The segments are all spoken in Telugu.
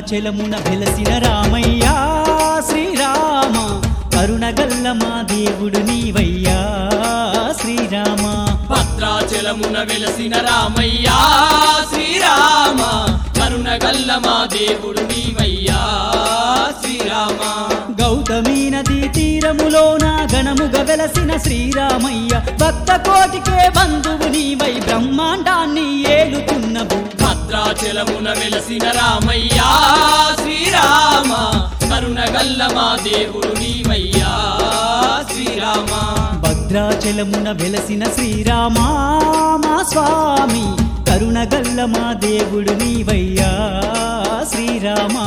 భద్రాచలమున వెలసిన రామయ్య శ్రీరామ కరుణగల్ల మా దేవుడు నీవయ్యా శ్రీరామ భద్రాచలమున వెలసిన రామయ్య శ్రీరామ కరుణగల్ల మా దేవుడు నీవయ్యా శ్రీరామ గౌతమి నదీ తీరములోన గణముగ వెలసిన శ్రీరామయ్య భక్త కోటికే బంధువు నీవై బ్రహ్మాండాన్ని ఏలుతున్నవు భద్రాచలమున వెలసిన రామయ్య శ్రీరామ కరుణగల్ల మా దేవుడు నీవయ్యా శ్రీరామ భద్రాచలమున వెలసిన శ్రీరామ మా స్వామి కరుణగల్ల మా దేవుడు నీవయ్యా శ్రీరామ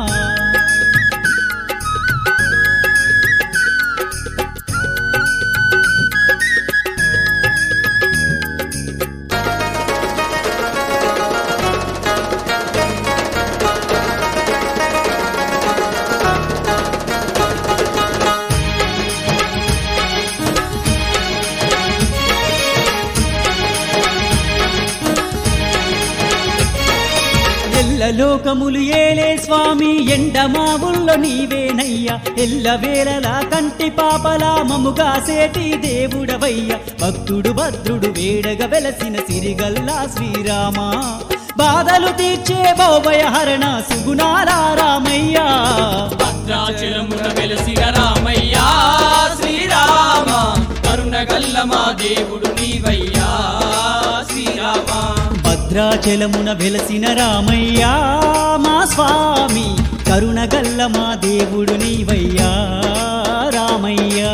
ఎల్ల లోకములు ఏలే స్వామి ఎండమావుల్లో నీవేనయ్యా ఎల్ల వేళలా కంటి పాపలా మముగా సేటి దేవుడవయ్య భక్తుడు భద్రుడు వేడగ వెలసిన సిరిగల్లా శ్రీరామ బాధలు తీర్చే బోబయ హరణ సుగుణాల రామయ్యా భద్రాచలమున వెలసిన రామయ్య శ్రీరామ కరుణగల్ల మా దేవుడు నీవయ్యా శ్రీరామ భద్రాచలమున వెలసిన రామయ్యా మా స్వామి కరుణగల్ల మా దేవుడు నీవయ్యా రామయ్యా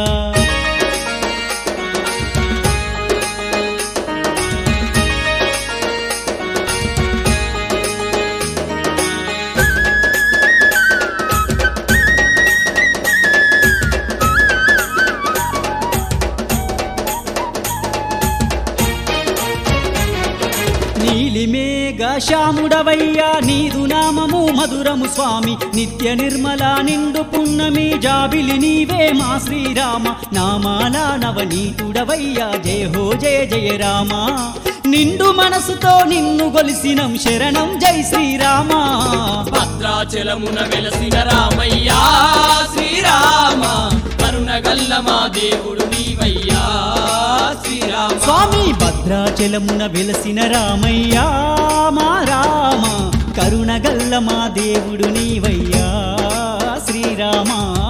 నీలిమేఘ శ్యాముడవయ్యా నీదు నామము మధురము స్వామి నిత్య నిర్మల నిండు పున్నమి జాబిలి నీవే మా శ్రీరామ నామాల నవనీతుడవయ్యా జయ హో జయ జయ రామ నిండు మనసుతో నిన్ను గొలిసినం శరణం జై శ్రీరామ భద్రాచలమున వెలసిన రామయ్య శ్రీరామ కరుణగల్ల మా దేవుడు నీవయ్యా శ్రీరామ స్వామి భద్రాచలమున వెలసిన రామయ్యా మా రామ కరుణగల్ల మా దేవుడు నీవయ్యా శ్రీరామ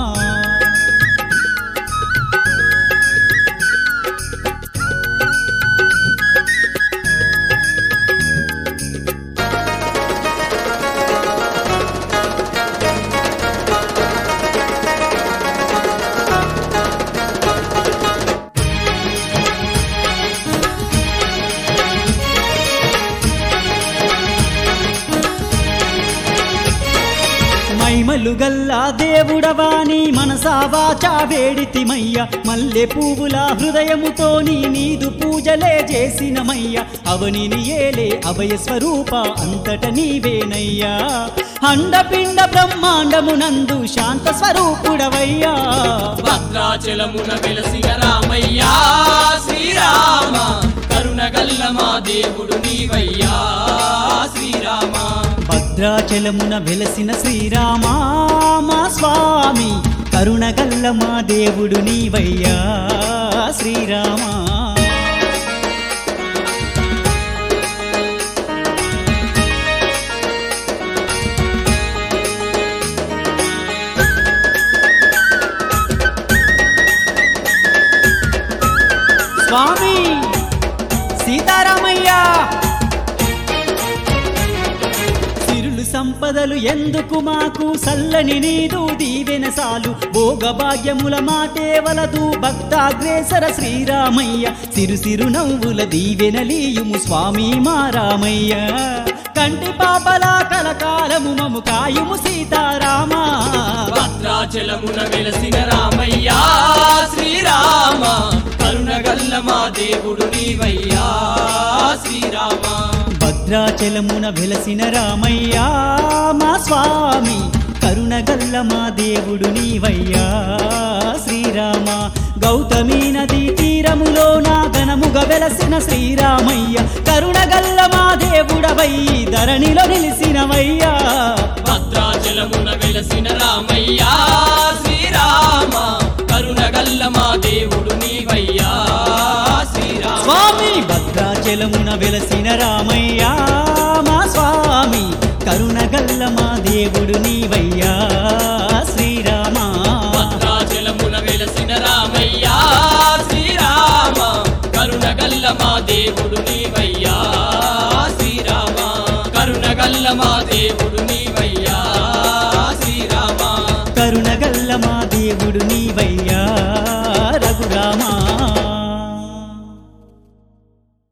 మైమలు గల్లా దేవుడవాని మనసా వాచా వేడితిమయ్య మల్లె పువ్వుల హృదయముతోని నీదు పూజలే చేసినమయ్య అవనిని ఏలే అభయ స్వరూప అంతట నీవేనయ్యా అండపిండ బ్రహ్మాండమునందు శాంత స్వరూపుడవయ్యా భద్రాచలమున వెలసిన రామయ్య శ్రీరామ కరుణగల్ల మా దేవుడు నీవయ్యా శ్రీరామ భద్రాచలమున వెలసిన శ్రీరామ మా స్వామి కరుణగల్ల మా దేవుడు నీవయ్యా శ్రీరామ స్వామి సీతారామయ్య సిరులు సంపదలు ఎందుకు మాకు సల్లని నీదు దీవెన సాలు భోగభాగ్యముల మాటే వలదు భక్తాగ్రేసర శ్రీరామయ్య సిరు సిరు నవ్వుల దీవెనలీయుము స్వామి మా రామయ్య కంటి పాపల కలకాలము మము కాయుము సీతారామ భద్రాచలమున వెలసిన రామయ్య శ్రీరామ కరుణగల్ల మా దేవుడు నీవయ్యా శ్రీరామ భద్రాచలమున వెలసిన రామయ్యా మా స్వామి కరుణగల్ల మా దేవుడు నీవయ్యా శ్రీరామ గౌతమి నదీ తీరములో నా ఘనముగ వెలసిన శ్రీరామయ్య కరుణగల్ల మా దేవుడవై ధరణిలో నిలిసినవయ్యా భద్రాచలమున కరుణగల్ల మా దేవుడు నీవయ్యా శ్రీరామ స్వామి భద్రాచలమున వెలసిన రామయ్య మా స్వామి కరుణగల్ల మా దేవుడు నీవయ్యా శ్రీరామ భద్రాచలమున వెలసిన రామయ్యా శ్రీరామ కరుణగల్ల మా దేవుడు నీవయ్యా శ్రీరామ కరుణగల్ల మా దేవుడు నీవయ్యా శ్రీరామ కరుణగల్ల మా దేవుడు నీవయ్యా